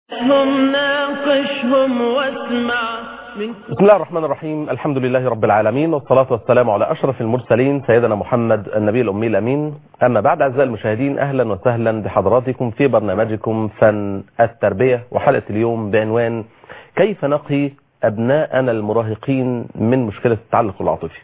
هم ناقشهم واسمع من بسم الله الرحمن الرحيم الحمد لله رب العالمين والصلاة والسلام على أشرف المرسلين سيدنا محمد النبي الأمي الأمين أما بعد أعزائي المشاهدين أهلا وسهلا بحضراتكم في برنامجكم فن التربية وحلقة اليوم بعنوان كيف نقي أبناءنا المراهقين من مشكلة التعلق العاطفي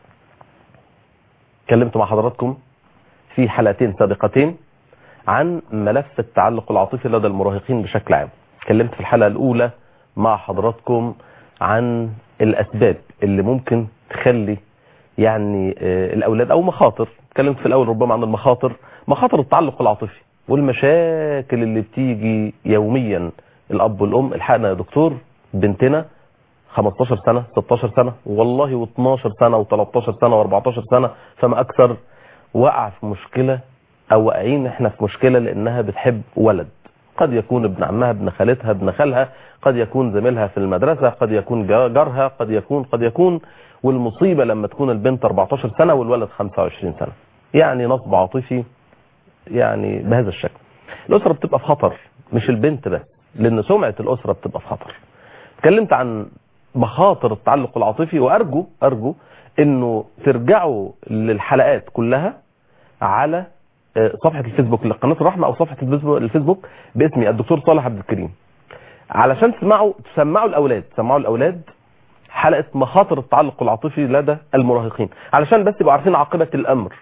كلمت مع حضراتكم في حلقتين سابقتين عن ملف التعلق العاطفي لدى المراهقين بشكل عام اتكلمت في الحلقة الأولى مع حضراتكم عن الأسباب اللي ممكن تخلي يعني آه، الأولاد أو مخاطر اتكلمت في الأول ربما عن المخاطر مخاطر التعلق العاطفي والمشاكل اللي بتيجي يوميا الأب والأم الحقنا يا دكتور بنتنا 15 سنة 16 سنة والله و12 سنة و13 سنة و14 سنة فما أكثر وقع في مشكلة أو واقعين احنا في مشكلة لأنها بتحب ولد قد يكون ابن عمها ابن خالتها ابن خالها قد يكون زميلها في المدرسة قد يكون جا- جارها قد يكون قد يكون والمصيبة لما تكون البنت 14 سنة والولد 25 سنة يعني نصب عاطفي يعني بهذا الشكل الأسرة بتبقى في خطر مش البنت بس لأن سمعة الأسرة بتبقى في خطر اتكلمت عن مخاطر التعلق العاطفي وأرجو أرجو أنه ترجعوا للحلقات كلها على آه، صفحة الفيسبوك لقناة الرحمة أو صفحة الفيسبوك- الفيسبوك باسمي الدكتور صالح عبد الكريم علشان تسمعوا تسمعوا الأولاد تسمعوا الأولاد حلقة مخاطر التعلق العاطفي لدى المراهقين علشان بس يبقوا عارفين عاقبة الأمر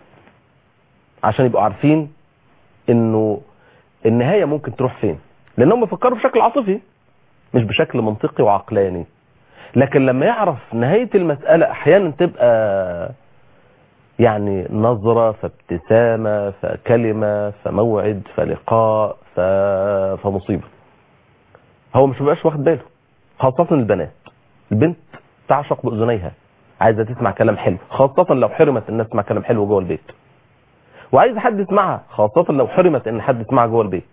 عشان يبقوا عارفين انه النهاية ممكن تروح فين لانهم بيفكروا بشكل عاطفي مش بشكل منطقي وعقلاني لكن لما يعرف نهاية المسألة احيانا تبقى يعني نظرة فابتسامة فكلمة فموعد فلقاء ف... فمصيبة هو مش بيبقاش واخد باله خاصة البنات البنت تعشق بأذنيها عايزة تسمع كلام حلو خاصة لو حرمت الناس تسمع كلام حلو جوه البيت وعايز حد يسمعها خاصة لو حرمت ان حد يسمعها جوه البيت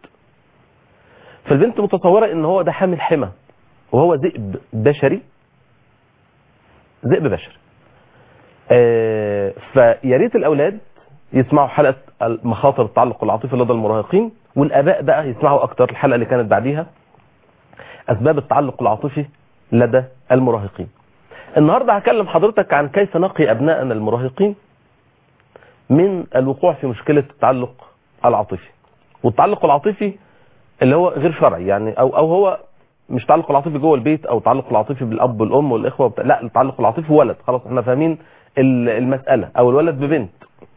فالبنت متصورة ان هو ده حامل حمى وهو ذئب بشري ذئب بشري آه، فيا ريت الاولاد يسمعوا حلقة مخاطر التعلق العاطفي لدى المراهقين والاباء بقى يسمعوا اكتر الحلقة اللي كانت بعديها اسباب التعلق العاطفي لدى المراهقين النهاردة هكلم حضرتك عن كيف نقي ابنائنا المراهقين من الوقوع في مشكلة التعلق العاطفي والتعلق العاطفي اللي هو غير شرعي يعني او او هو مش تعلق العاطفي جوه البيت او تعلق العاطفي بالاب والام والاخوه وبتاع لا التعلق العاطفي ولد خلاص احنا فاهمين ال- المساله او الولد ببنت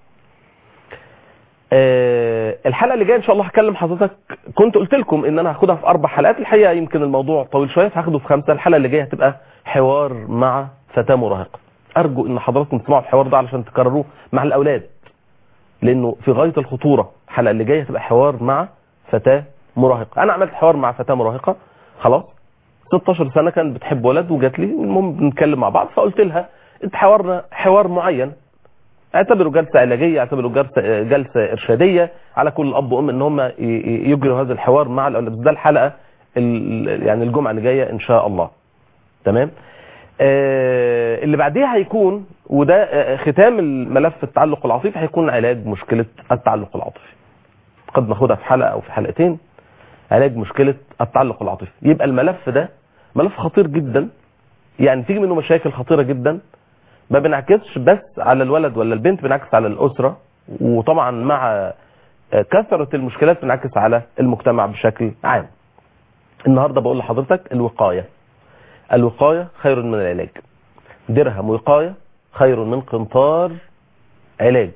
آه، الحلقه اللي جايه ان شاء الله هكلم حضرتك كنت قلت لكم ان انا هاخدها في اربع حلقات الحقيقه يمكن الموضوع طويل شويه فهاخده في خمسه الحلقه اللي جايه هتبقى حوار مع فتاه مراهقه ارجو ان حضراتكم تسمعوا الحوار ده علشان تكرروه مع الاولاد لانه في غايه الخطوره الحلقه اللي جايه هتبقى حوار مع فتاه مراهقه انا عملت حوار مع فتاه مراهقه خلاص 16 سنه كانت بتحب ولد وجات لي المهم بنتكلم مع بعض فقلت لها انت حوارنا حوار معين اعتبروا جلسه علاجيه اعتبروا جلسه جلسه ارشاديه على كل اب وام ان هم ي- ي- يجروا هذا الحوار مع الاولاد ده الحلقه ال- يعني الجمعه اللي جايه ان شاء الله تمام آه، اللي بعديها هيكون وده آه، ختام الملف التعلق العاطفي هيكون علاج مشكله التعلق العاطفي قد ناخدها في حلقه او في حلقتين علاج مشكله التعلق العاطفي يبقى الملف ده ملف خطير جدا يعني تيجي منه مشاكل خطيره جدا ما بنعكسش بس على الولد ولا البنت بنعكس على الاسره وطبعا مع آه، كثره المشكلات بنعكس على المجتمع بشكل عام النهارده بقول لحضرتك الوقايه الوقايه خير من العلاج درهم وقايه خير من قنطار علاج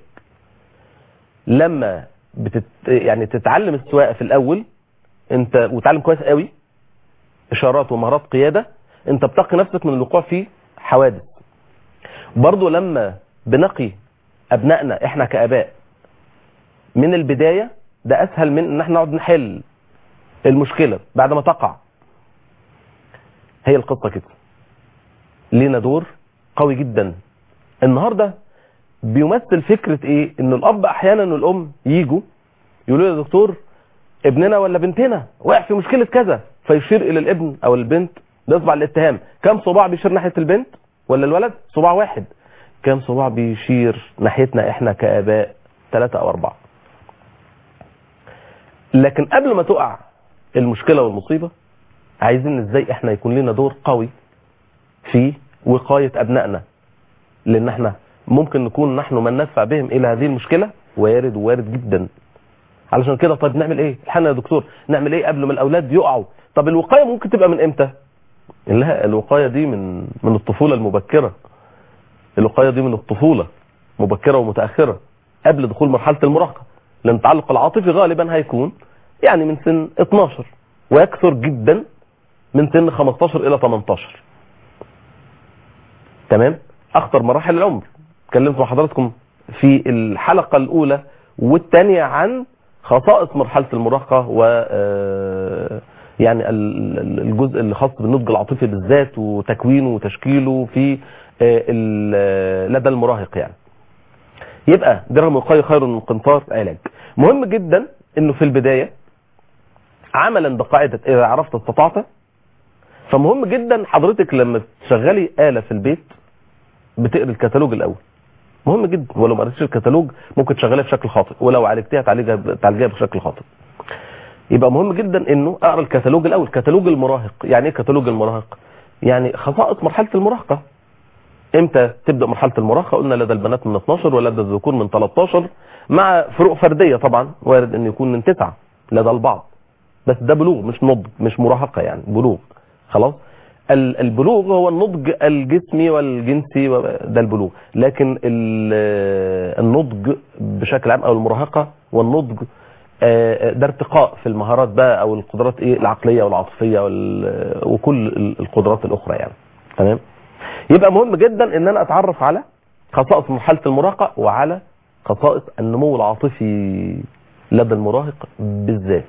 لما بتت... يعني تتعلم السواقه في الاول انت وتعلم كويس قوي اشارات ومهارات قياده انت بتقي نفسك من الوقوع في حوادث برضو لما بنقي ابنائنا احنا كاباء من البدايه ده اسهل من ان احنا نقعد نحل المشكله بعد ما تقع هي القصه كده لينا دور قوي جدا النهارده بيمثل فكره ايه ان الاب احيانا والام يجوا يقولوا لي يا دكتور ابننا ولا بنتنا وقع في مشكله كذا فيشير الى الابن او البنت بيصبع الاتهام كم صباع بيشير ناحيه البنت ولا الولد صباع واحد كم صباع بيشير ناحيتنا احنا كاباء ثلاثة او اربعة لكن قبل ما تقع المشكله والمصيبه عايزين ازاي احنا يكون لنا دور قوي في وقايه ابنائنا لان احنا ممكن نكون نحن من ندفع بهم الى هذه المشكله وارد وارد جدا علشان كده طيب نعمل ايه الحقنا يا دكتور نعمل ايه قبل ما الاولاد يقعوا طب الوقايه ممكن تبقى من امتى لا الوقايه دي من من الطفوله المبكره الوقايه دي من الطفوله مبكره ومتاخره قبل دخول مرحله المراهقه لان التعلق العاطفي غالبا هيكون يعني من سن 12 ويكثر جدا من سن 15 الى 18 تمام اخطر مراحل العمر اتكلمت مع حضراتكم في الحلقه الاولى والثانيه عن خصائص مرحله المراهقه و آه، يعني ال- ال- الجزء اللي خاص بالنضج العاطفي بالذات وتكوينه وتشكيله في آه، ال- لدى المراهق يعني يبقى درهم وقاية خير من قنطار علاج مهم جدا انه في البداية عملا بقاعدة اذا عرفت استطعت فمهم جدا حضرتك لما تشغلي آلة في البيت بتقري الكتالوج الاول مهم جدا ولو ما قريتش الكتالوج ممكن تشغلها بشكل خاطئ ولو عالجتيها تعالجها تعالجها بشكل خاطئ يبقى مهم جدا انه اقرا الكتالوج الاول كتالوج المراهق يعني ايه كتالوج المراهق يعني خصائص مرحله المراهقه امتى تبدا مرحله المراهقه قلنا لدى البنات من 12 ولدى الذكور من 13 مع فروق فرديه طبعا وارد ان يكون من 9 لدى البعض بس ده بلوغ مش نضج مش مراهقه يعني بلوغ خلاص ال- البلوغ هو النضج الجسمي والجنسي و- ده البلوغ لكن ال- النضج بشكل عام او المراهقه والنضج آه، ده ارتقاء في المهارات بقى او القدرات ايه العقليه والعاطفيه وال- وكل ال- القدرات الاخرى يعني تمام يبقى مهم جدا ان انا اتعرف على خصائص مرحله المراهقه وعلى خصائص النمو العاطفي لدى المراهق بالذات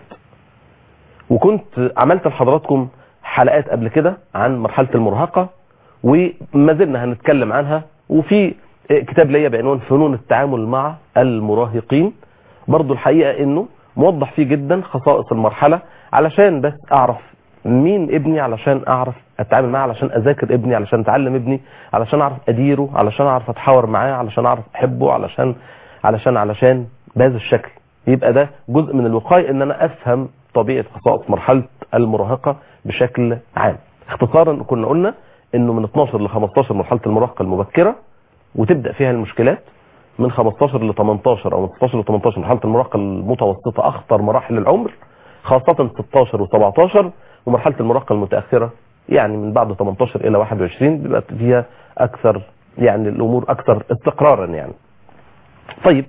وكنت عملت لحضراتكم حلقات قبل كده عن مرحله المراهقه وما زلنا هنتكلم عنها وفي كتاب ليا بعنوان فنون التعامل مع المراهقين برضو الحقيقه انه موضح فيه جدا خصائص المرحله علشان بس اعرف مين ابني علشان اعرف اتعامل معاه علشان اذاكر ابني علشان اتعلم ابني علشان اعرف اديره علشان اعرف اتحاور معاه علشان اعرف احبه علشان علشان علشان بهذا الشكل يبقى ده جزء من الوقايه ان انا افهم طبيعه خصائص مرحله المراهقه بشكل عام اختصارا كنا قلنا انه من 12 ل 15 مرحله المراهقه المبكره وتبدا فيها المشكلات من 15 ل 18 او من 16 ل 18 مرحله المراهقه المتوسطه اخطر مراحل العمر خاصه 16 و17 ومرحله المراهقه المتاخره يعني من بعد 18 الى 21 بيبقى فيها اكثر يعني الامور اكثر استقرارا يعني طيب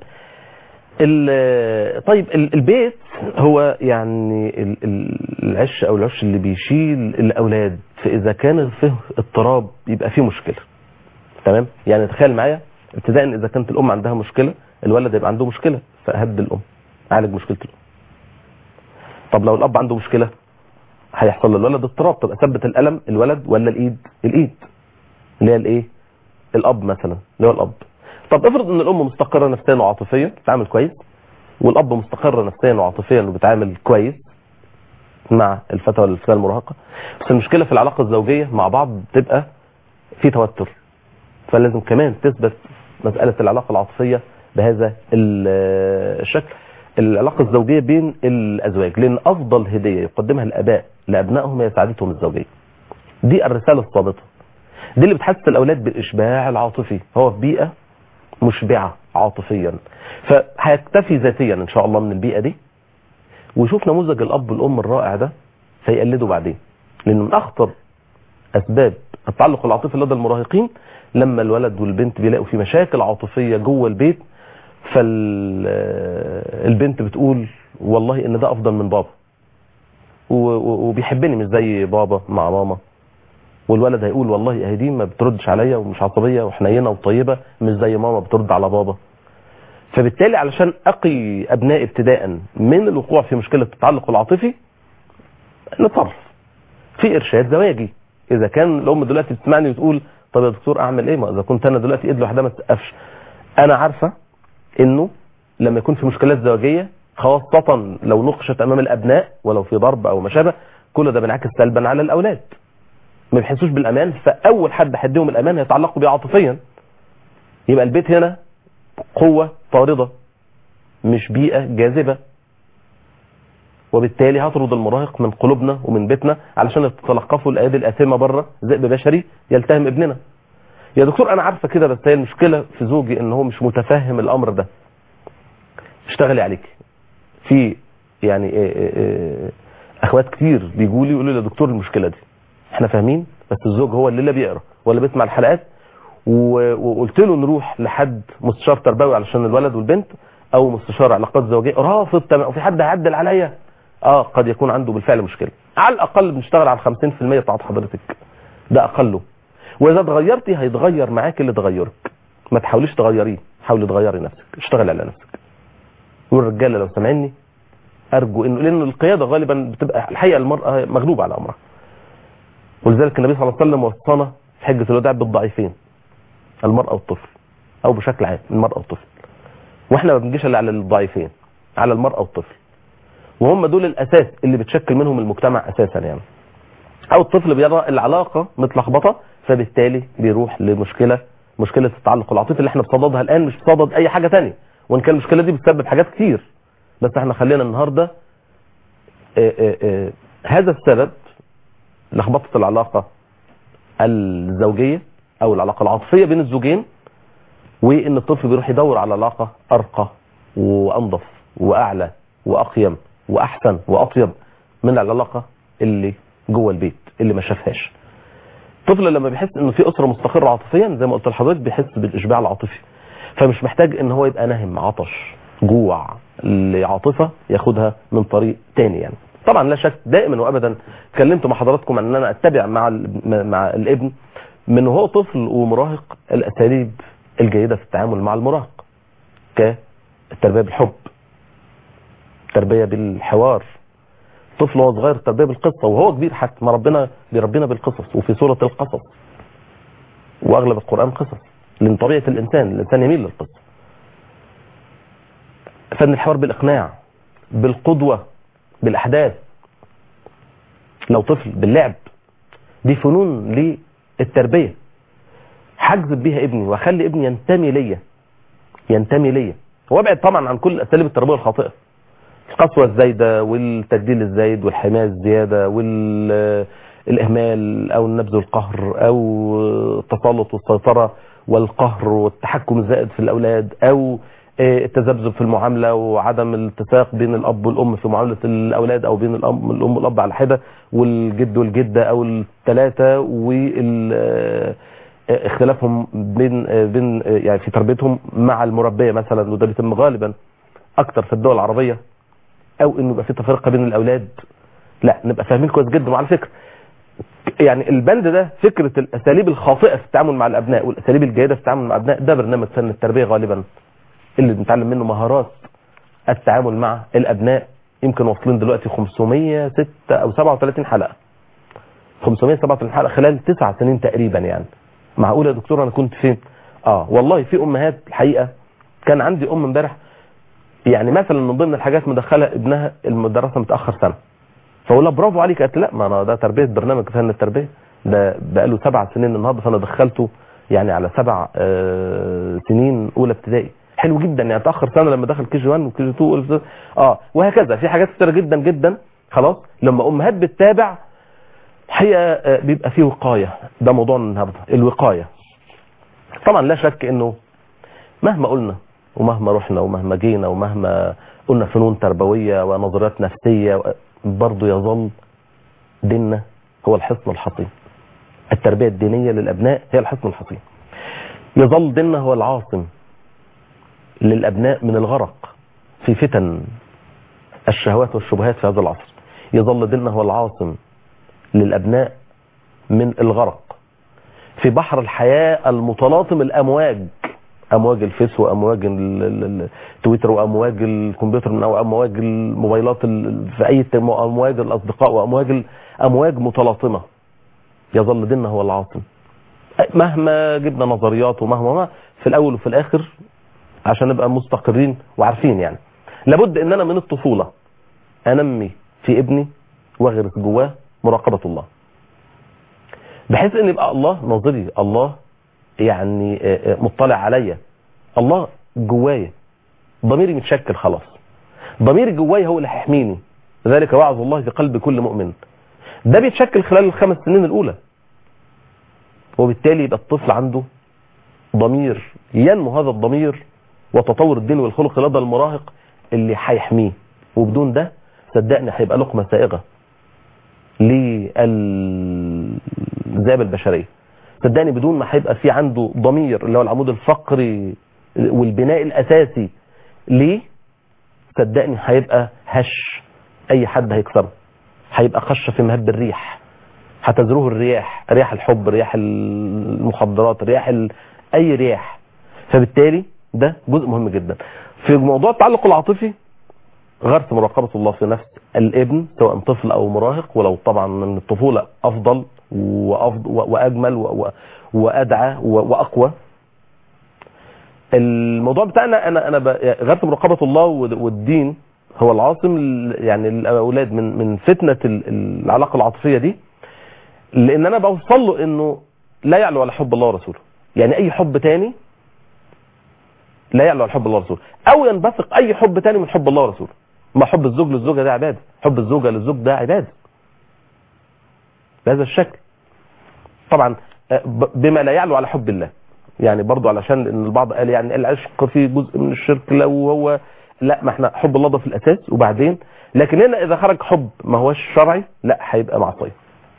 ال- طيب ال- البيت هو يعني ال- ال- العش او العش اللي بيشيل الاولاد فاذا كان فيه اضطراب يبقى فيه مشكله تمام يعني تخيل معايا ابتداء اذا كانت الام عندها مشكله الولد يبقى عنده مشكله فاهد الام عالج مشكله الام طب لو الاب عنده مشكله هيحصل للولد اضطراب طب اثبت الالم الولد ولا الايد الايد اللي هي الايه الاب مثلا اللي هو الاب طب افرض ان الام مستقره نفسيا وعاطفيا بتتعامل كويس والاب مستقر نفسيا وعاطفيا وبيتعامل كويس مع الفتى ولا الفتاه المراهقه بس المشكله في العلاقه الزوجيه مع بعض بتبقى في توتر فلازم كمان تثبت مساله العلاقه العاطفيه بهذا ال- الشكل العلاقه الزوجيه بين الازواج لان افضل هديه يقدمها الاباء لابنائهم هي سعادتهم الزوجيه دي الرساله الصامته دي اللي بتحسس الاولاد بالاشباع العاطفي هو في بيئه مشبعه عاطفيا فهيكتفي ذاتيا ان شاء الله من البيئه دي ويشوف نموذج الاب والام الرائع ده فيقلده بعدين لان من اخطر اسباب التعلق العاطفي لدى المراهقين لما الولد والبنت بيلاقوا في مشاكل عاطفيه جوه البيت فالبنت بتقول والله ان ده افضل من بابا و- و- وبيحبني مش زي بابا مع ماما والولد هيقول والله اهي دي ما بتردش عليا ومش عصبيه وحنينه وطيبه مش زي ماما بترد على بابا فبالتالي علشان اقي ابنائي ابتداء من الوقوع في مشكله التعلق العاطفي نتصرف في ارشاد زواجي اذا كان الام دلوقتي بتسمعني وتقول طب يا دكتور اعمل ايه ما اذا كنت انا دلوقتي ايد لوحدها ما تسقفش انا عارفه انه لما يكون في مشكلات زواجيه خاصه لو نقشت امام الابناء ولو في ضرب او ما شابه كل ده بينعكس سلبا على الاولاد ما بيحسوش بالامان فاول حد هيديهم الامان هيتعلقوا بيه عاطفيا يبقى البيت هنا قوه طارده مش بيئه جاذبه وبالتالي هطرد المراهق من قلوبنا ومن بيتنا علشان تتلقفوا الايادي الاثمه بره ذئب بشري يلتهم ابننا يا دكتور انا عارفه كده بس هي المشكله في زوجي ان هو مش متفهم الامر ده اشتغلي عليك في يعني إيه إيه إيه اخوات كتير بيجوا لي يقولوا لي يا دكتور المشكله دي احنا فاهمين بس الزوج هو اللي لا بيقرا ولا بيسمع الحلقات و- وقلت له نروح لحد مستشار تربوي علشان الولد والبنت او مستشار علاقات زوجيه رافض تمام وفي حد هيعدل عليا اه قد يكون عنده بالفعل مشكله على الاقل بنشتغل على 50% بتاعت حضرتك ده اقله واذا اتغيرتي هيتغير معاك اللي تغيرك ما تحاوليش تغيريه حاولي تغيري نفسك اشتغل على نفسك والرجاله لو سامعني ارجو انه لان القياده غالبا بتبقى الحقيقه المراه مغلوبه على امرها ولذلك النبي صلى الله عليه وسلم وصانا في حجه الوداع بالضعيفين المراه والطفل او بشكل عام المراه والطفل واحنا ما بنجيش الا على الضعيفين على المراه والطفل وهم دول الاساس اللي بتشكل منهم المجتمع اساسا يعني او الطفل بيرى العلاقه متلخبطه فبالتالي بيروح لمشكله مشكله التعلق العاطفي اللي احنا بصددها الان مش بصدد اي حاجه تانية وان كان المشكله دي بتسبب حاجات كتير بس احنا خلينا النهارده آه، آه، آه، هذا السبب لخبطه العلاقه الزوجيه او العلاقه العاطفيه بين الزوجين وان الطفل بيروح يدور على علاقه ارقى وانظف واعلى واقيم واحسن واطيب من العلاقه اللي جوه البيت اللي ما شافهاش الطفل لما بيحس انه في اسره مستقره عاطفيا زي ما قلت لحضرتك بيحس بالاشباع العاطفي فمش محتاج ان هو يبقى ناهم عطش جوع لعاطفه ياخدها من طريق تاني يعني طبعا لا شك دائما وابدا اتكلمت مع حضراتكم عن ان انا اتبع مع ال- مع الابن من هو طفل ومراهق الاساليب الجيده في التعامل مع المراهق كالتربيه بالحب التربيه بالحوار طفل وهو صغير التربيه بالقصه وهو كبير حتى ما ربنا بيربينا بالقصص وفي سوره القصص واغلب القران قصص لان طبيعه الانسان الانسان يميل للقصه فن الحوار بالاقناع بالقدوه بالاحداث لو طفل باللعب دي فنون للتربيه هجذب بيها ابني واخلي ابني ينتمي ليا ينتمي ليا وابعد طبعا عن كل اساليب التربيه الخاطئه القسوه الزايده والتجديل الزايد والحمايه الزياده والاهمال او النبذ والقهر او التسلط والسيطره والقهر والتحكم الزائد في الاولاد او التذبذب في المعامله وعدم الاتفاق بين الاب والام في معامله الاولاد او بين الام الام والاب على حده والجد والجده او الثلاثه وال اختلافهم بين بين يعني في تربيتهم مع المربيه مثلا وده بيتم غالبا اكتر في الدول العربيه او انه يبقى في تفرقه بين الاولاد لا نبقى فاهمين كويس جدا وعلى فكره يعني البند ده فكره الاساليب الخاطئه في التعامل مع الابناء والاساليب الجيده في التعامل مع الابناء ده برنامج فن التربيه غالبا اللي بنتعلم منه مهارات التعامل مع الابناء يمكن واصلين دلوقتي 506 او 37 حلقه 537 حلقه خلال تسع سنين تقريبا يعني معقول يا دكتور انا كنت فين اه والله في امهات الحقيقه كان عندي ام امبارح يعني مثلا من ضمن الحاجات مدخله ابنها المدرسه متاخر سنه فاقول لها برافو عليك قالت لا ما انا ده تربيه برنامج فن التربيه ده بقاله سبع سنين النهارده فانا دخلته يعني على سبع آه سنين اولى ابتدائي حلو جدا يعني تاخر سنه لما دخل كي جي 1 وكي جي 2 اه وهكذا في حاجات كتيره جدا جدا خلاص لما امهات بتتابع الحقيقه بيبقى فيه وقايه ده موضوعنا النهارده الوقايه طبعا لا شك انه مهما قلنا ومهما رحنا ومهما جينا ومهما قلنا فنون تربويه ونظريات نفسيه برضه يظل ديننا هو الحصن الحصين التربيه الدينيه للابناء هي الحصن الحصين يظل ديننا هو العاصم للابناء من الغرق في فتن الشهوات والشبهات في هذا العصر يظل ديننا هو العاصم للأبناء من الغرق في بحر الحياة المتلاطم الأمواج أمواج الفيس وأمواج التويتر وأمواج الكمبيوتر أو أمواج الموبايلات في أي أمواج الأصدقاء وأمواج أمواج متلاطمة يظل ديننا هو العاصم مهما جبنا نظريات ومهما ما في الأول وفي الآخر عشان نبقى مستقرين وعارفين يعني لابد ان انا من الطفولة انمي في ابني واغرس جواه مراقبة الله بحيث ان يبقى الله ناظري الله يعني مطلع عليا الله جوايا ضميري متشكل خلاص ضميري جوايا هو اللي هيحميني ذلك وعظ الله في قلب كل مؤمن ده بيتشكل خلال الخمس سنين الاولى وبالتالي يبقى الطفل عنده ضمير ينمو هذا الضمير وتطور الدين والخلق لدى المراهق اللي هيحميه وبدون ده صدقني هيبقى لقمه سائغه للذئاب البشريه صدقني بدون ما هيبقى في عنده ضمير اللي هو العمود الفقري والبناء الاساسي ليه صدقني هيبقى هش اي حد هيكسره هيبقى خش في مهب الريح هتزروه الرياح رياح الحب رياح المخدرات رياح ال... اي رياح فبالتالي ده جزء مهم جدا في موضوع التعلق العاطفي غرس مراقبة الله في نفس الابن سواء طفل او مراهق ولو طبعا من الطفولة افضل وأفضل واجمل و... و... وادعى و... واقوى الموضوع بتاعنا انا انا ب... غرس مراقبة الله والدين هو العاصم يعني الاولاد من من فتنة العلاقة العاطفية دي لان انا بوصل له انه لا يعلو على حب الله ورسوله يعني اي حب تاني لا يعلو على حب الله ورسوله او ينبثق اي حب تاني من حب الله ورسوله ما حب الزوج للزوجة ده عبادة حب الزوجة للزوج ده عبادة بهذا الشكل طبعا بما لا يعلو على حب الله يعني برضو علشان ان البعض قال يعني العشق في جزء من الشرك لو هو لا ما احنا حب الله ده في الاساس وبعدين لكن هنا اذا خرج حب ما هوش شرعي لا هيبقى معصيه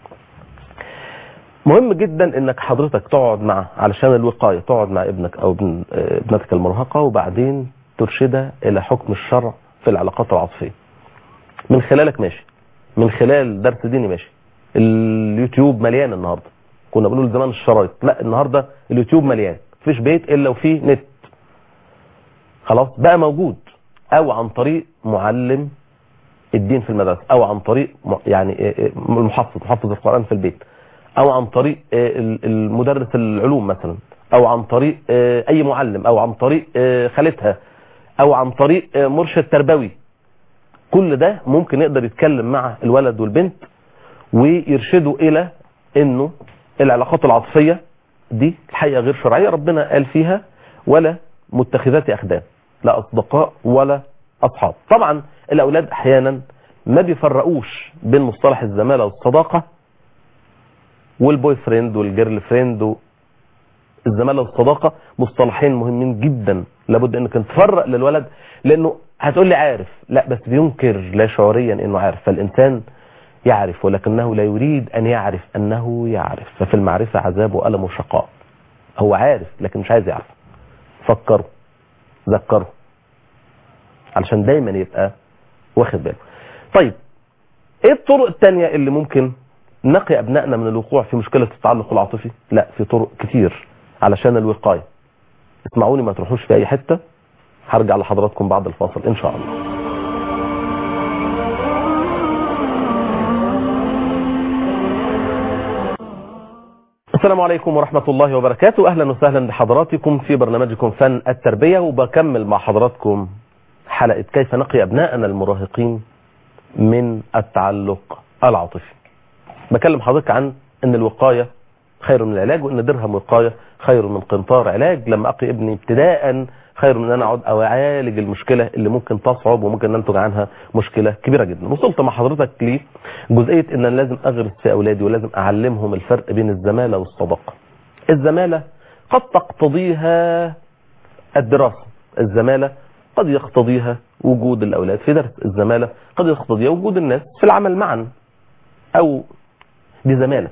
مهم جدا انك حضرتك تقعد مع علشان الوقاية تقعد مع ابنك او ابن ابنتك المراهقة وبعدين ترشدها الى حكم الشرع في العلاقات العاطفية من خلالك ماشي من خلال درس ديني ماشي اليوتيوب مليان النهاردة كنا بنقول زمان الشرايط لا النهاردة اليوتيوب مليان مفيش بيت الا وفيه نت خلاص بقى موجود او عن طريق معلم الدين في المدرسة او عن طريق يعني المحفظ محفظ القرآن في البيت او عن طريق المدرس العلوم مثلا او عن طريق اي معلم او عن طريق خالتها او عن طريق مرشد تربوي كل ده ممكن يقدر يتكلم مع الولد والبنت ويرشده الى انه العلاقات العاطفية دي الحقيقة غير شرعية ربنا قال فيها ولا متخذات اخدان لا اصدقاء ولا اصحاب طبعا الاولاد احيانا ما بيفرقوش بين مصطلح الزمالة والصداقة والبوي فريند والجيرل فريند الزمالة والصداقة مصطلحين مهمين جدا لابد انك تفرق للولد لانه هتقول لي عارف لا بس بينكر لا شعوريا انه عارف فالانسان يعرف ولكنه لا يريد ان يعرف انه يعرف ففي المعرفة عذاب وألم وشقاء هو عارف لكن مش عايز يعرف فكره ذكره علشان دايما يبقى واخد باله طيب ايه الطرق التانية اللي ممكن نقي أبنائنا من الوقوع في مشكلة التعلق العاطفي لا في طرق كتير علشان الوقاية اسمعوني ما تروحوش في أي حتة هرجع لحضراتكم بعد الفاصل إن شاء الله السلام عليكم ورحمة الله وبركاته أهلا وسهلا بحضراتكم في برنامجكم فن التربية وبكمل مع حضراتكم حلقة كيف نقي أبنائنا المراهقين من التعلق العاطفي بكلم حضرتك عن ان الوقاية خير من العلاج وان درهم وقاية خير من قنطار علاج لما اقي ابني ابتداء خير من ان انا اقعد او اعالج المشكلة اللي ممكن تصعب وممكن ننتج عنها مشكلة كبيرة جدا وصلت مع حضرتك لجزئية ان انا لازم اغرس في اولادي ولازم اعلمهم الفرق بين الزمالة والصداقة الزمالة قد تقتضيها الدراسة الزمالة قد يقتضيها وجود الاولاد في درس الزمالة قد يقتضيها وجود الناس في العمل معا او دي زمالة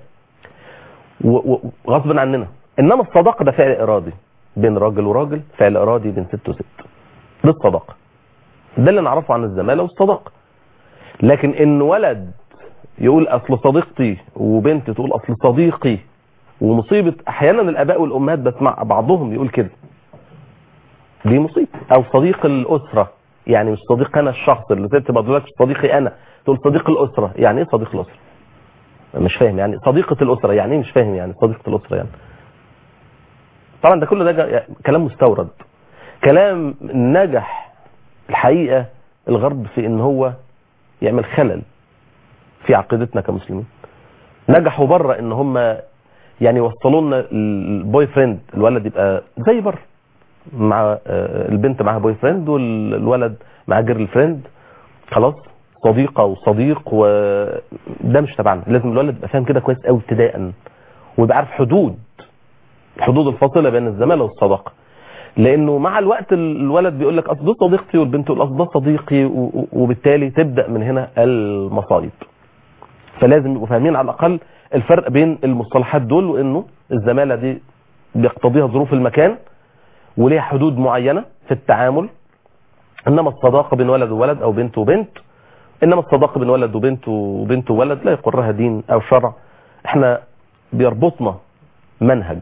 وغصبا عننا انما الصداقة ده فعل ارادي بين راجل وراجل فعل ارادي بين ست وست ده الصداقة ده اللي نعرفه عن الزمالة والصداقة لكن ان ولد يقول اصل صديقتي وبنت تقول اصل صديقي ومصيبة احيانا الاباء والامهات بسمع بعضهم يقول كده دي مصيبة او صديق الاسرة يعني مش صديق انا الشخص اللي ست ما صديقي انا تقول صديق الاسرة يعني ايه صديق الاسرة مش فاهم يعني صديقة الأسرة يعني ايه مش فاهم يعني صديقة الأسرة يعني طبعا ده كله ده كلام مستورد كلام نجح الحقيقة الغرب في ان هو يعمل خلل في عقيدتنا كمسلمين نجحوا بره ان هم يعني يوصلوا لنا البوي فريند الولد يبقى زي بره مع البنت معاها بوي فريند والولد معاه جيرل فريند خلاص صديقه وصديق وده مش تبعنا لازم الولد يبقى فاهم كده كويس قوي ابتداء ويبقى عارف حدود الحدود الفاصله بين الزماله والصداقه لانه مع الوقت الولد بيقول لك اصل دي صديقتي والبنت تقول اصل ده صديقي و- و- وبالتالي تبدا من هنا المصايب فلازم يبقوا فاهمين على الاقل الفرق بين المصطلحات دول وانه الزماله دي بيقتضيها ظروف المكان وليها حدود معينه في التعامل انما الصداقه بين ولد وولد او بنت وبنت انما الصداقه بين ولد وبنت وبنت وولد لا يقرها دين او شرع احنا بيربطنا منهج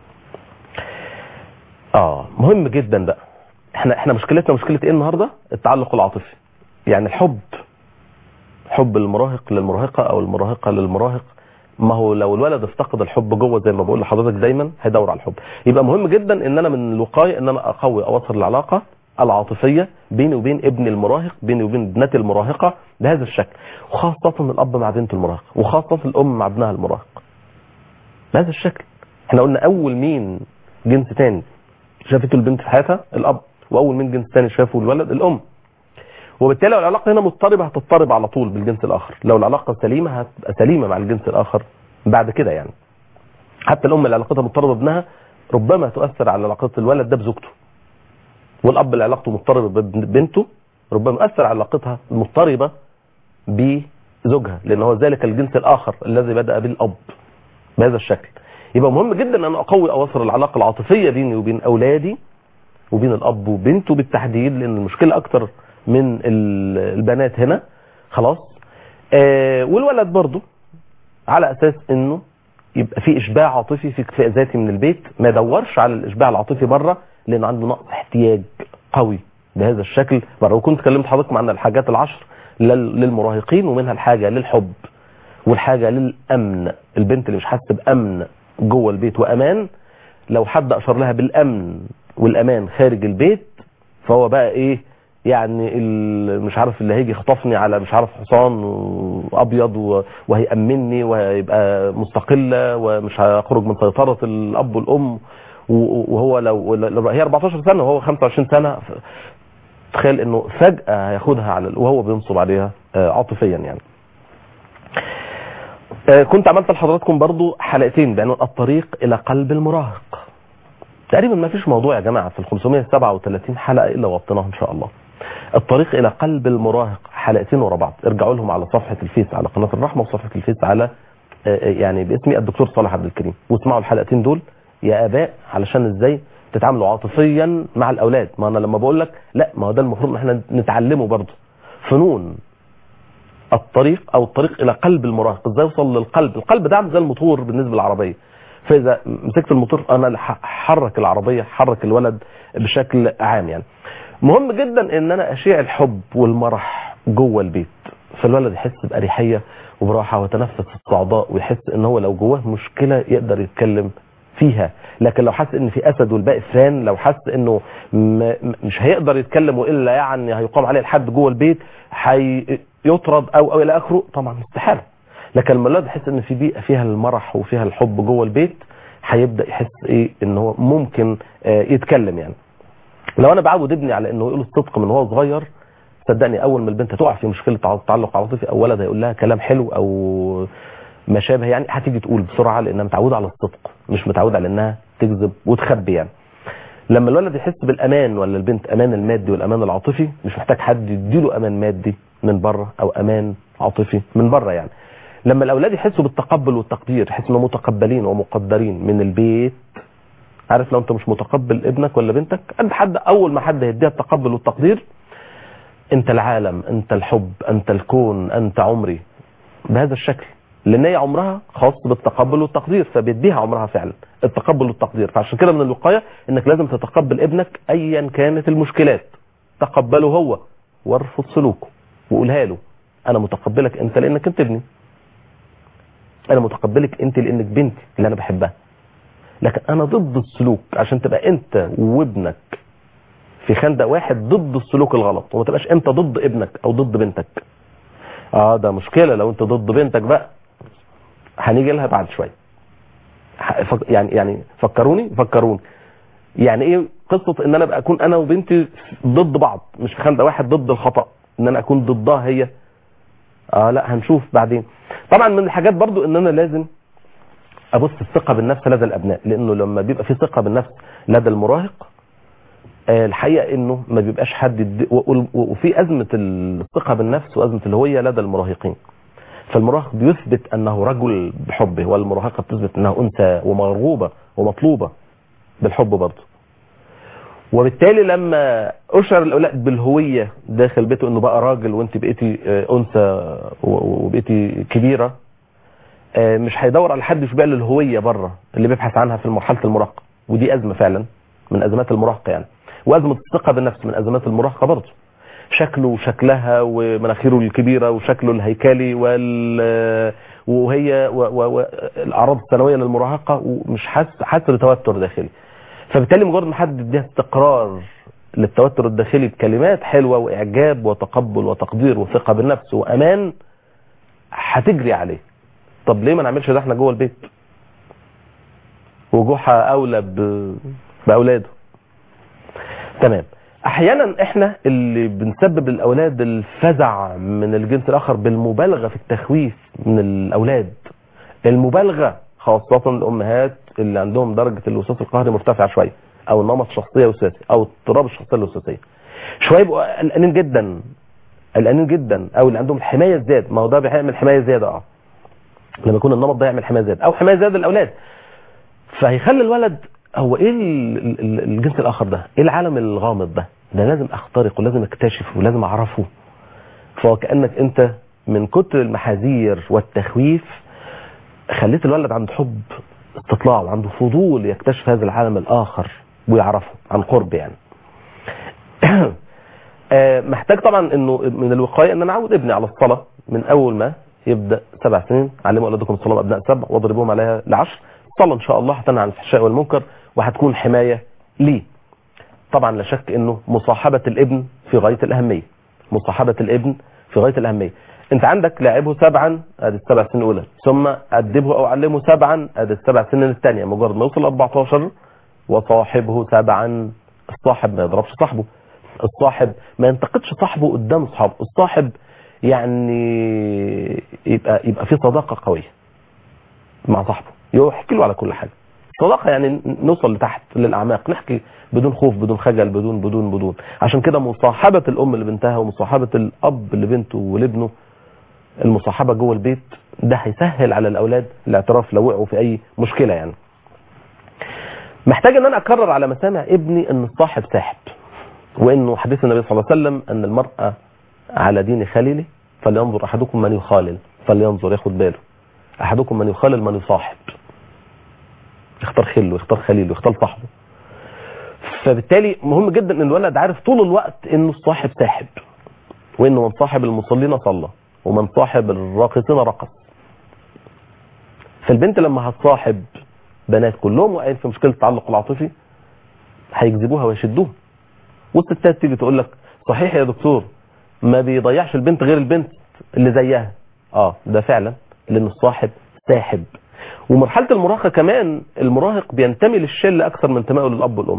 اه مهم جدا بقى احنا احنا مشكلتنا مشكله ايه النهارده التعلق العاطفي يعني الحب حب المراهق للمراهقه او المراهقه للمراهق ما هو لو الولد افتقد الحب جوه زي ما بقول لحضرتك دايما هيدور على الحب يبقى مهم جدا ان انا من الوقايه ان انا اقوي اواصل العلاقه العاطفيه بيني وبين ابن المراهق بيني وبين ابنتي المراهقه بهذا الشكل وخاصه الاب مع بنته المراهقه وخاصه الام مع ابنها المراهق بهذا الشكل احنا قلنا اول مين جنس تاني شافته البنت في حياتها الاب واول مين جنس تاني شافه الولد الام وبالتالي لو العلاقه هنا مضطربه هتضطرب على طول بالجنس الاخر لو العلاقه سليمه هتبقى سليمه مع الجنس الاخر بعد كده يعني حتى الام اللي علاقتها مضطربه بابنها ربما تؤثر على علاقه الولد ده بزوجته والاب اللي علاقته مضطربه ببنته ربما يؤثر على علاقتها المضطربه بزوجها لان هو ذلك الجنس الاخر الذي بدا بالاب بهذا الشكل يبقى مهم جدا ان انا اقوي اواصر العلاقه العاطفيه بيني وبين اولادي وبين الاب وبنته بالتحديد لان المشكله اكتر من ال- البنات هنا خلاص آه والولد برضه على اساس انه يبقى في اشباع عاطفي في اكتفاء ذاتي من البيت ما يدورش على الاشباع العاطفي بره لانه عنده نقص احتياج قوي بهذا الشكل بره وكنت كلمت حضراتكم عن الحاجات العشر لل- للمراهقين ومنها الحاجه للحب والحاجه للامن البنت اللي مش حاسه بامن جوه البيت وامان لو حد اشار لها بالامن والامان خارج البيت فهو بقى ايه يعني ال- مش عارف اللي هيجي يخطفني على مش عارف حصان ابيض و- وهيأمنني وهيبقى مستقله ومش هيخرج من سيطره الاب والام و- وهو لو لو هي 14 سنه وهو 25 سنه ف- تخيل انه فجاه هياخدها على وهو بينصب عليها آه، عاطفيا يعني آه، كنت عملت لحضراتكم برضو حلقتين بعنوان الطريق الى قلب المراهق تقريبا ما فيش موضوع يا جماعه في ال 537 حلقه الا وغطيناها ان شاء الله الطريق الى قلب المراهق حلقتين ورا بعض ارجعوا لهم على صفحه الفيس على قناه الرحمه وصفحه الفيس على آه، آه، يعني باسمي الدكتور صالح عبد الكريم واسمعوا الحلقتين دول يا اباء علشان ازاي تتعاملوا عاطفيا مع الاولاد ما انا لما بقول لك لا ما هو ده المفروض ان احنا نتعلمه برضه فنون الطريق او الطريق الى قلب المراهق ازاي يوصل للقلب القلب ده عامل زي الموتور بالنسبه للعربيه فاذا مسكت الموتور انا اللي ح- حرك العربيه حرك الولد بشكل عام يعني مهم جدا ان انا اشيع الحب والمرح جوه البيت فالولد يحس باريحيه وبراحه ويتنفس الصعداء ويحس ان هو لو جواه مشكله يقدر يتكلم فيها لكن لو حس ان في اسد والباقي فران لو حس انه م- م- مش هيقدر يتكلم والا يعني هيقام عليه الحد جوه البيت هيطرد او او الى اخره طبعا استحاله لكن لما الولد يحس ان في بيئه فيها المرح وفيها الحب جوه البيت هيبدا يحس ايه ان هو ممكن آه، يتكلم يعني لو انا بعود ابني على انه يقول الصدق من هو صغير صدقني اول ما البنت تقع في مشكله تع- تعلق عاطفي او ولد هيقول لها كلام حلو او ما شابه يعني هتيجي تقول بسرعه لانها متعوده على الصدق مش متعوده على انها تكذب وتخبي يعني لما الولد يحس بالامان ولا البنت امان المادي والامان العاطفي مش محتاج حد يديله امان مادي من بره او امان عاطفي من بره يعني لما الاولاد يحسوا بالتقبل والتقدير يحسوا انهم متقبلين ومقدرين من البيت عارف لو انت مش متقبل ابنك ولا بنتك انت حد اول ما حد هيديها التقبل والتقدير انت العالم انت الحب انت الكون انت عمري بهذا الشكل لان هي عمرها خاص بالتقبل والتقدير فبيديها عمرها فعلا التقبل والتقدير فعشان كده من الوقايه انك لازم تتقبل ابنك ايا كانت المشكلات تقبله هو وارفض سلوكه وقولها له انا متقبلك انت لانك انت ابني انا متقبلك انت لانك بنتي اللي انا بحبها لكن انا ضد السلوك عشان تبقى انت وابنك في خندق واحد ضد السلوك الغلط وما تبقاش انت ضد ابنك او ضد بنتك اه ده مشكله لو انت ضد بنتك بقى هنيجي لها بعد شويه ح- فك- يعني يعني فكروني فكروني يعني ايه قصه ان انا ابقى اكون انا وبنتي ضد بعض مش في خندق واحد ضد الخطا ان انا اكون ضدها هي اه لا هنشوف بعدين طبعا من الحاجات برضو ان انا لازم ابص الثقه بالنفس لدى الابناء لانه لما بيبقى في ثقه بالنفس لدى المراهق آه، الحقيقه انه ما بيبقاش حد يد- و- و- وفي ازمه الثقه بالنفس وازمه الهويه لدى المراهقين فالمراهق بيثبت انه رجل بحبه والمراهقه بتثبت انها انثى ومرغوبه ومطلوبه بالحب برضه وبالتالي لما اشعر الاولاد بالهويه داخل بيته انه بقى راجل وانت بقيتي آه، انثى و- وبقيتي كبيره آه، مش هيدور على حد يشبع له الهويه بره اللي بيبحث عنها في مرحله المراهقه ودي ازمه فعلا من ازمات المراهقه يعني وازمه الثقه بالنفس من ازمات المراهقه برضه شكله وشكلها ومناخيره الكبيره وشكله الهيكلي وال وهي والاعراض الثانويه للمراهقه ومش حاسس حاسس بتوتر داخلي فبالتالي مجرد ما حد يديها استقرار للتوتر الداخلي بكلمات حلوه واعجاب وتقبل وتقدير وثقه بالنفس وامان هتجري عليه طب ليه ما نعملش ده احنا جوه البيت وجوحة اولى ب... باولاده تمام احيانا احنا اللي بنسبب للاولاد الفزع من الجنس الاخر بالمبالغه في التخويف من الاولاد المبالغه خاصه الامهات اللي عندهم درجه الوسواس القهري مرتفعه شويه او النمط الشخصيه وسواسي او اضطراب الشخصيه الوسواسيه شويه يبقوا قلقانين جدا قلقانين جدا او اللي عندهم الحمايه الزياده ما هو ده بيعمل حمايه زياده اه لما يكون النمط ده يعمل حمايه زياده او حمايه زياده للاولاد فهيخلي الولد هو ايه ال- ال- الجنس الاخر ده ايه العالم الغامض ده ده لازم اخترقه لازم اكتشفه ولازم اعرفه فهو كانك انت من كتر المحاذير والتخويف خليت الولد عنده حب استطلاع وعنده فضول يكتشف هذا العالم الاخر ويعرفه عن قرب يعني آه، محتاج طبعا انه من الوقايه ان انا اعود ابني على الصلاه من اول ما يبدا سبع سنين علموا اولادكم الصلاه ابناء سبع واضربوهم عليها لعشر الصلاه ان شاء الله هتنهى عن الفحشاء والمنكر وهتكون حمايه ليه طبعا لا شك انه مصاحبه الابن في غايه الاهميه مصاحبه الابن في غايه الاهميه انت عندك لاعبه سبعا ادي السبع سنين الاولى ثم ادبه او علمه سبعا ادي السبع سنين الثانيه مجرد ما يوصل 14 وصاحبه سبعا الصاحب ما يضربش صاحبه الصاحب ما ينتقدش صاحبه قدام اصحابه الصاحب يعني يبقى يبقى في صداقه قويه مع صاحبه يحكي له على كل حاجه صداقه يعني نوصل لتحت للاعماق نحكي بدون خوف بدون خجل بدون بدون بدون عشان كده مصاحبه الام لبنتها ومصاحبه الاب لبنته ولابنه المصاحبه جوه البيت ده هيسهل على الاولاد الاعتراف لو وقعوا في اي مشكله يعني محتاج ان انا اكرر على مسامع ابني ان الصاحب ساحب وانه حديث النبي صلى الله عليه وسلم ان المرأة على دين خليله فلينظر احدكم من يخالل فلينظر ياخد باله احدكم من يخالل من يصاحب يختار خله يختار خليله يختار صاحبه فبالتالي مهم جدا ان الولد عارف طول الوقت انه الصاحب ساحب وانه من صاحب المصلين صلى ومن صاحب الراقصين رقص فالبنت لما هتصاحب بنات كلهم واقعين في مشكله التعلق العاطفي هيجذبوها ويشدوها والستات تيجي تقول لك صحيح يا دكتور ما بيضيعش البنت غير البنت اللي زيها اه ده فعلا لان الصاحب ساحب ومرحله المراهقه كمان المراهق بينتمي للشله اكثر من انتمائه للاب والام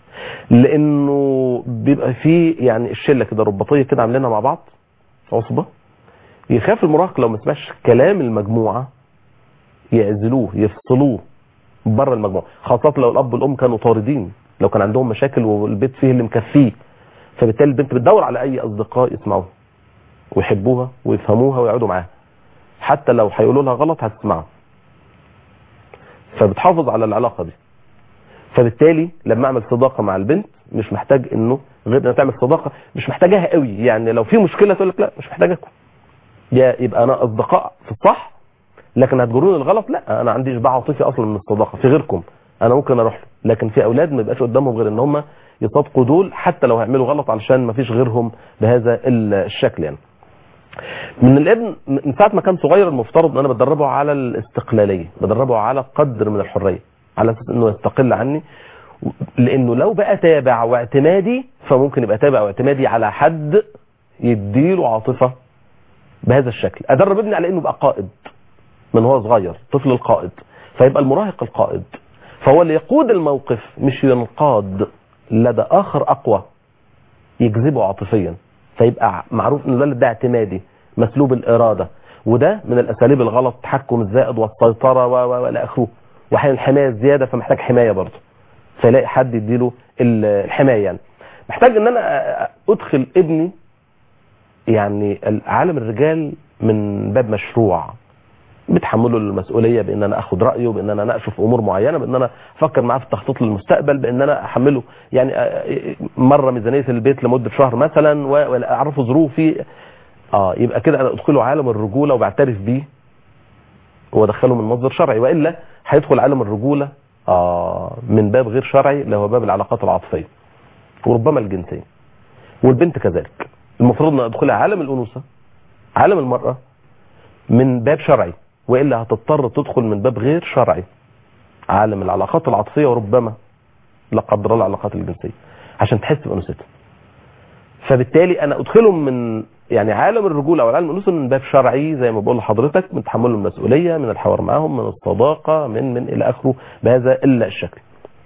لانه بيبقى فيه يعني الشله كده رباطيه كده عاملينها مع بعض عصبه يخاف المراهق لو ما سمعش كلام المجموعه يعزلوه يفصلوه بره المجموعه خاصه لو الاب والام كانوا طاردين لو كان عندهم مشاكل والبيت فيه اللي مكفيه فبالتالي البنت بتدور على اي اصدقاء يسمعوها ويحبوها ويفهموها ويقعدوا معاها حتى لو هيقولوا لها غلط هتسمعها فبتحافظ على العلاقه دي فبالتالي لما اعمل صداقه مع البنت مش محتاج انه غير انها تعمل صداقه مش محتاجاها قوي يعني لو في مشكله تقول لك لا مش محتاجاكم يا يبقى انا اصدقاء في الصح لكن هتجروني الغلط لا انا عندي اشباع عاطفي اصلا من الصداقه في غيركم انا ممكن اروح له لكن في اولاد ما يبقاش قدامهم غير ان هم يصادقوا دول حتى لو هيعملوا غلط علشان ما فيش غيرهم بهذا الشكل يعني من الابن من ساعه ما كان صغير المفترض ان انا بدربه على الاستقلاليه بدربه على قدر من الحريه على اساس انه يستقل عني لانه لو بقى تابع واعتمادي فممكن يبقى تابع واعتمادي على حد يديله عاطفه بهذا الشكل ادرب ابني على انه يبقى قائد من هو صغير طفل القائد فيبقى المراهق القائد فهو اللي يقود الموقف مش ينقاد لدى اخر اقوى يجذبه عاطفيا فيبقى معروف ان الولد ده اعتمادي مسلوب الاراده وده من الاساليب الغلط التحكم الزائد والسيطره و- و- والى اخره واحيانا الحمايه الزياده فمحتاج حمايه برضه فيلاقي حد يديله ال- الحمايه يعني محتاج ان انا أ- أ- ادخل ابني يعني عالم الرجال من باب مشروع بتحمله المسؤوليه بان انا اخد رايه بان انا اناقشه في امور معينه بان انا افكر معاه في التخطيط للمستقبل بان انا احمله يعني آه، مره ميزانيه البيت لمده شهر مثلا و- واعرفه ظروفي اه يبقى كده انا ادخله عالم الرجوله وبعترف بيه وادخله من مصدر شرعي والا هيدخل عالم الرجوله اه من باب غير شرعي اللي هو باب العلاقات العاطفيه وربما الجنسيه والبنت كذلك المفروض ان ادخلها عالم الانوثه عالم المراه من باب شرعي والا هتضطر تدخل من باب غير شرعي عالم العلاقات العاطفيه وربما لا قدر الله العلاقات الجنسيه عشان تحس بانوثتها فبالتالي انا ادخلهم من يعني عالم الرجوله او عالم الانوثه من باب شرعي زي ما بقول لحضرتك من تحمل المسؤوليه من الحوار معاهم من الصداقه من من الى اخره بهذا الا الشكل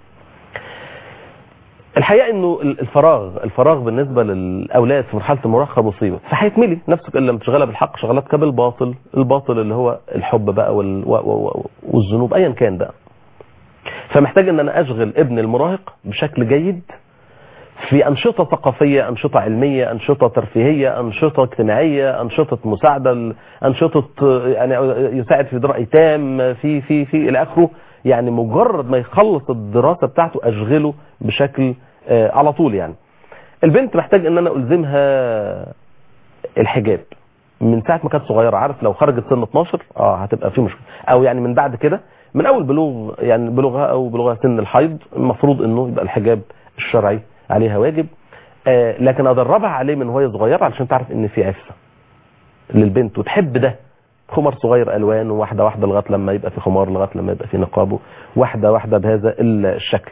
الحقيقه انه الفراغ الفراغ بالنسبه للاولاد في مرحله المراهقه مصيبه فهيتملي نفسك الا لما تشغلها بالحق شغلاتك بالباطل الباطل اللي هو الحب بقى وال... و... و... والذنوب ايا كان بقى فمحتاج ان انا اشغل ابن المراهق بشكل جيد في أنشطة ثقافية أنشطة علمية أنشطة ترفيهية أنشطة اجتماعية أنشطة مساعدة أنشطة يعني يساعد في دراء أيتام في في في إلى آخره يعني مجرد ما يخلص الدراسة بتاعته أشغله بشكل آه، على طول يعني البنت محتاج ان انا الزمها الحجاب من ساعه ما كانت صغيره عارف لو خرجت سن 12 اه هتبقى في مشكله او يعني من بعد كده من اول بلوغ يعني بلوغها او بلوغها سن الحيض المفروض انه يبقى الحجاب الشرعي عليها واجب آه لكن ادربها عليه من وهي صغيره علشان تعرف ان في عفه للبنت وتحب ده خمر صغير الوان واحده واحده لغايه لما يبقى في خمار لغايه لما يبقى في نقابه واحده واحده بهذا الشكل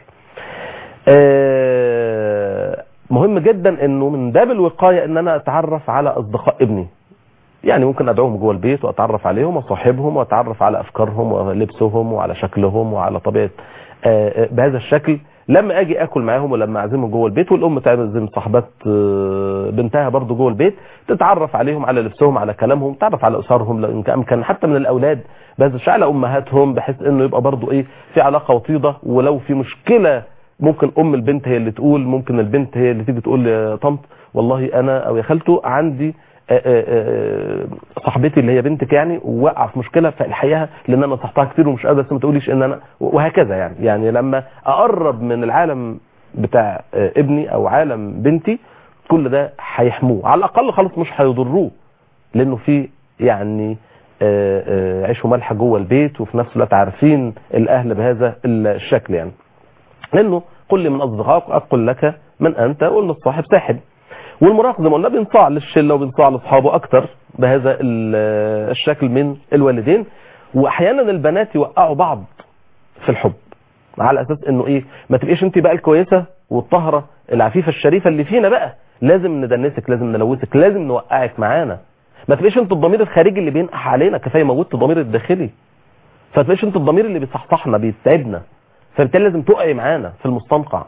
آه مهم جدا انه من باب الوقايه ان انا اتعرف على اصدقاء ابني يعني ممكن ادعوهم جوه البيت واتعرف عليهم واصاحبهم واتعرف على افكارهم ولبسهم وعلى شكلهم وعلى طبيعه آه بهذا الشكل لما اجي اكل معاهم ولما اعزمهم جوه البيت والام تعزم صاحبات بنتها برضو جوه البيت تتعرف عليهم على لبسهم على كلامهم تعرف على اسرهم لو ان كان حتى من الاولاد بهذا الشيء على امهاتهم بحيث انه يبقى برضو ايه في علاقه وطيده ولو في مشكله ممكن ام البنت هي اللي تقول ممكن البنت هي اللي تيجي تقول يا طنط والله انا او يا خالته عندي آآ آآ صاحبتي اللي هي بنتك يعني وقع في مشكله فالحقيقه لان انا نصحتها كتير ومش قادره بس ما تقوليش ان انا وهكذا يعني يعني لما اقرب من العالم بتاع ابني او عالم بنتي كل ده هيحموه على الاقل خالص مش هيضروه لانه في يعني آآ عيش وملح جوه البيت وفي نفس الوقت عارفين الاهل بهذا الشكل يعني لانه قل لي من اصدقائك اقول لك من انت قلنا الصاحب ساحب والمراهق زي ما قلنا بينصاع للشله وبينصاع لاصحابه اكتر بهذا الشكل من الوالدين واحيانا البنات يوقعوا بعض في الحب على اساس انه ايه ما تبقيش انت بقى الكويسه والطاهره العفيفه الشريفه اللي فينا بقى لازم ندنسك لازم نلوثك لازم نوقعك معانا ما تبقيش انت الضمير الخارجي اللي بينقح علينا كفايه موتت الضمير الداخلي فتبقيش انت الضمير اللي بيصحصحنا بيتعبنا فبالتالي لازم تقعي معانا في المستنقع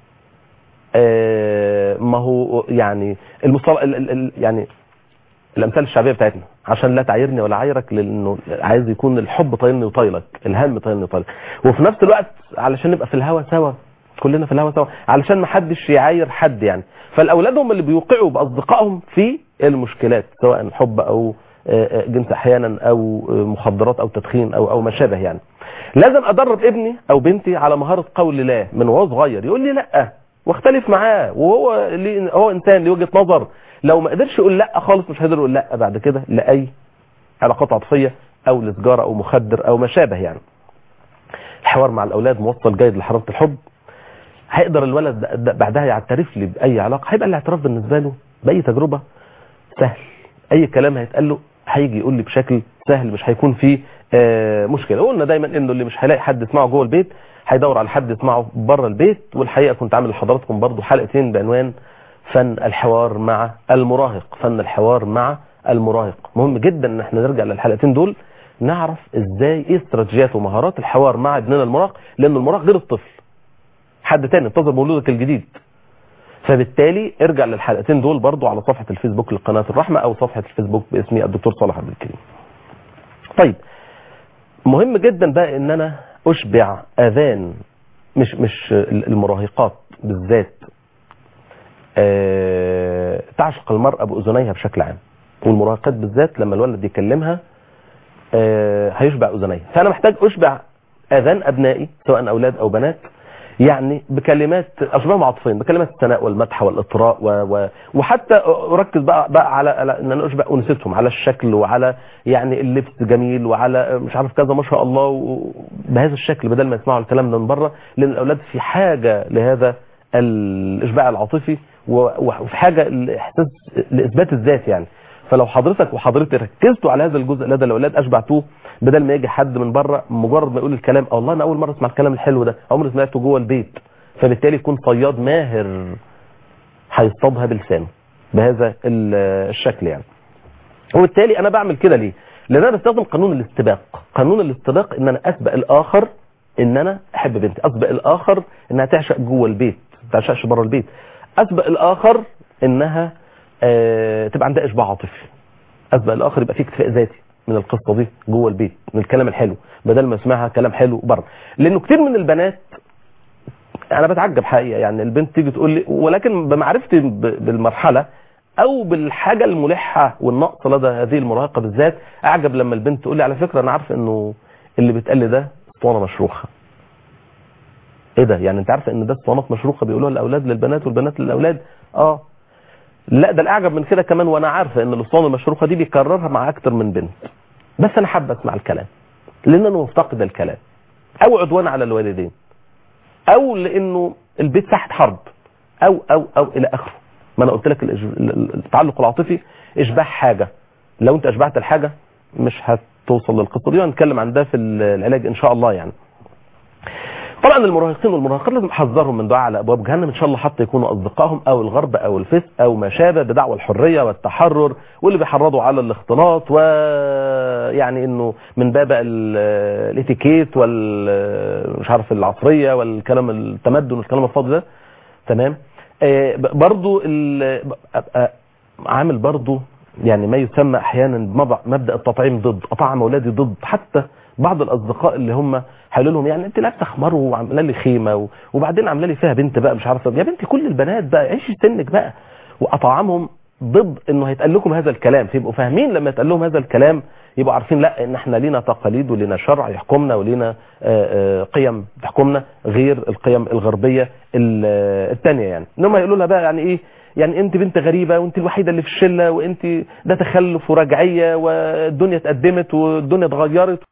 آه ما هو يعني المصطلح ال ال يعني الامثال الشعبيه بتاعتنا عشان لا تعايرني ولا عايرك لانه عايز يكون الحب طايلني وطايلك الهم طايلني وطايلك وفي نفس الوقت علشان نبقى في الهوا سوا كلنا في الهوا سوا علشان ما حدش يعاير حد يعني فالاولاد هم اللي بيوقعوا باصدقائهم في المشكلات سواء حب او جنس احيانا او مخدرات او تدخين او او ما شابه يعني لازم ادرب ابني او بنتي على مهاره قول لا من وهو صغير يقول لي لا واختلف معاه وهو ليه هو انسان ليه وجهه نظر لو ما قدرش يقول لا خالص مش هيقدر يقول لا بعد كده لاي علاقات عاطفيه او لسجاره او مخدر او ما شابه يعني الحوار مع الاولاد موصل جيد لحراره الحب هيقدر الولد بعدها يعترف لي باي علاقه هيبقى الاعتراف بالنسبه له باي تجربه سهل اي كلام هيتقال له هيجي يقول لي بشكل سهل مش هيكون فيه آه مشكله قلنا دايما انه اللي مش هيلاقي حد يسمعه جوه البيت هيدور على حد يسمعه بره البيت والحقيقه كنت عامل لحضراتكم برضو حلقتين بعنوان فن الحوار مع المراهق فن الحوار مع المراهق مهم جدا ان احنا نرجع للحلقتين دول نعرف ازاي ايه استراتيجيات ومهارات الحوار مع ابننا المراهق لان المراهق غير الطفل حد تاني انتظر مولودك الجديد فبالتالي ارجع للحلقتين دول برضو على صفحه الفيسبوك لقناه الرحمه او صفحه الفيسبوك باسمي الدكتور صالح عبد الكريم طيب مهم جدا بقى ان انا اشبع اذان مش مش المراهقات بالذات آه، تعشق المرأة بأذنيها بشكل عام والمراهقات بالذات لما الولد يكلمها آه، هيشبع أذنيها فأنا محتاج أشبع أذان أبنائي سواء أولاد أو بنات يعني بكلمات أشبههم عاطفيا بكلمات الثناء والمدح والإطراء و... و... وحتى أركز بقى, بقى على... على إن أنا أشبع أنوثتهم على الشكل وعلى يعني اللبس جميل وعلى مش عارف كذا ما شاء الله و... بهذا الشكل بدل ما يسمعوا الكلام ده من بره لأن الأولاد في حاجة لهذا الإشباع العاطفي و... وفي حاجة لإحساس لإثبات الذات يعني فلو حضرتك وحضرتك ركزتوا على هذا الجزء لدى الاولاد اشبعتوه بدل ما يجي حد من بره مجرد ما يقول الكلام الله انا اول مره اسمع الكلام الحلو ده عمري سمعته جوه البيت فبالتالي يكون صياد ماهر هيصطادها بلسانه بهذا الشكل يعني وبالتالي انا بعمل كده ليه لان انا بستخدم قانون الاستباق قانون الاستباق ان انا اسبق الاخر ان انا احب بنتي اسبق الاخر انها تعشق جوه البيت ما تعشقش بره البيت اسبق الاخر انها آه تبقى عندها اشباع عاطفي اسبق الاخر يبقى في اكتفاء ذاتي من القصه دي جوه البيت من الكلام الحلو بدل ما اسمعها كلام حلو بره لانه كتير من البنات انا بتعجب حقيقه يعني البنت تيجي تقول لي ولكن بمعرفتي بالمرحله او بالحاجه الملحه والنقص لدى هذه المراهقه بالذات اعجب لما البنت تقول لي على فكره انا عارفه انه اللي بيتقال لي ده اسطوانه مشروخه ايه ده يعني انت عارفه ان ده اسطوانات مشروخه بيقولوها الاولاد للبنات والبنات للاولاد اه لا ده الاعجب من كده كمان وانا عارفه ان الاسطوانه المشروخه دي بيكررها مع اكتر من بنت بس انا حابه اسمع الكلام لان انا مفتقد الكلام او عدوان على الوالدين او لانه البيت ساحه حرب او او او الى اخره ما انا قلت لك التعلق العاطفي اشباع حاجه لو انت اشبعت الحاجه مش هتوصل للقصه دي وهنتكلم عن ده في العلاج ان شاء الله يعني طبعا المراهقين والمراهقات لازم احذرهم من دعاء على ابواب جهنم ان شاء الله حتى يكونوا اصدقائهم او الغرب او الفسق او ما شابه بدعوى الحريه والتحرر واللي بيحرضوا على الاختلاط ويعني انه من باب الاتيكيت وال مش عارف العصريه والكلام التمدن والكلام الفاضي ده تمام آه برضو ابقى عامل برضو يعني ما يسمى احيانا مبدا التطعيم ضد اطعم اولادي ضد حتى بعض الاصدقاء اللي هم حلوا لهم يعني انت لا بتخمروا وعامله لي خيمه وبعدين عامله لي فيها بنت بقى مش عارفه يا بنتي كل البنات بقى عيشي سنك بقى واطعمهم ضد انه هيتقال لكم هذا الكلام فيبقوا فاهمين لما يتقال لهم هذا الكلام يبقوا عارفين لا ان احنا لينا تقاليد ولينا شرع يحكمنا ولينا قيم تحكمنا غير القيم الغربيه الثانيه يعني انهم هيقولوا لها بقى يعني ايه يعني انت بنت غريبه وانت الوحيده اللي في الشله وانت ده تخلف ورجعيه والدنيا اتقدمت والدنيا اتغيرت